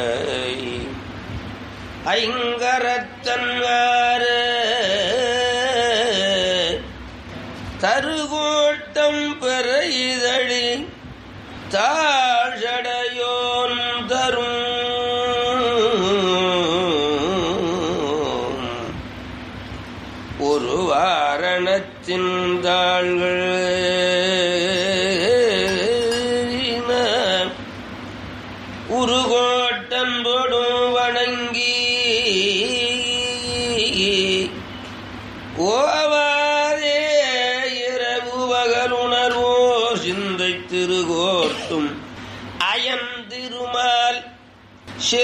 ஐங்கரத்தன்கார தருகோட்டம் பெற இதழி தாழடையோன் தரும் ஒரு வாரணத்தின் தாள்கள் உருகோட்டன் போடும் வணங்கி ஓவாதே இரவு பகலுணர்வோ சிந்தை திருகோட்டும்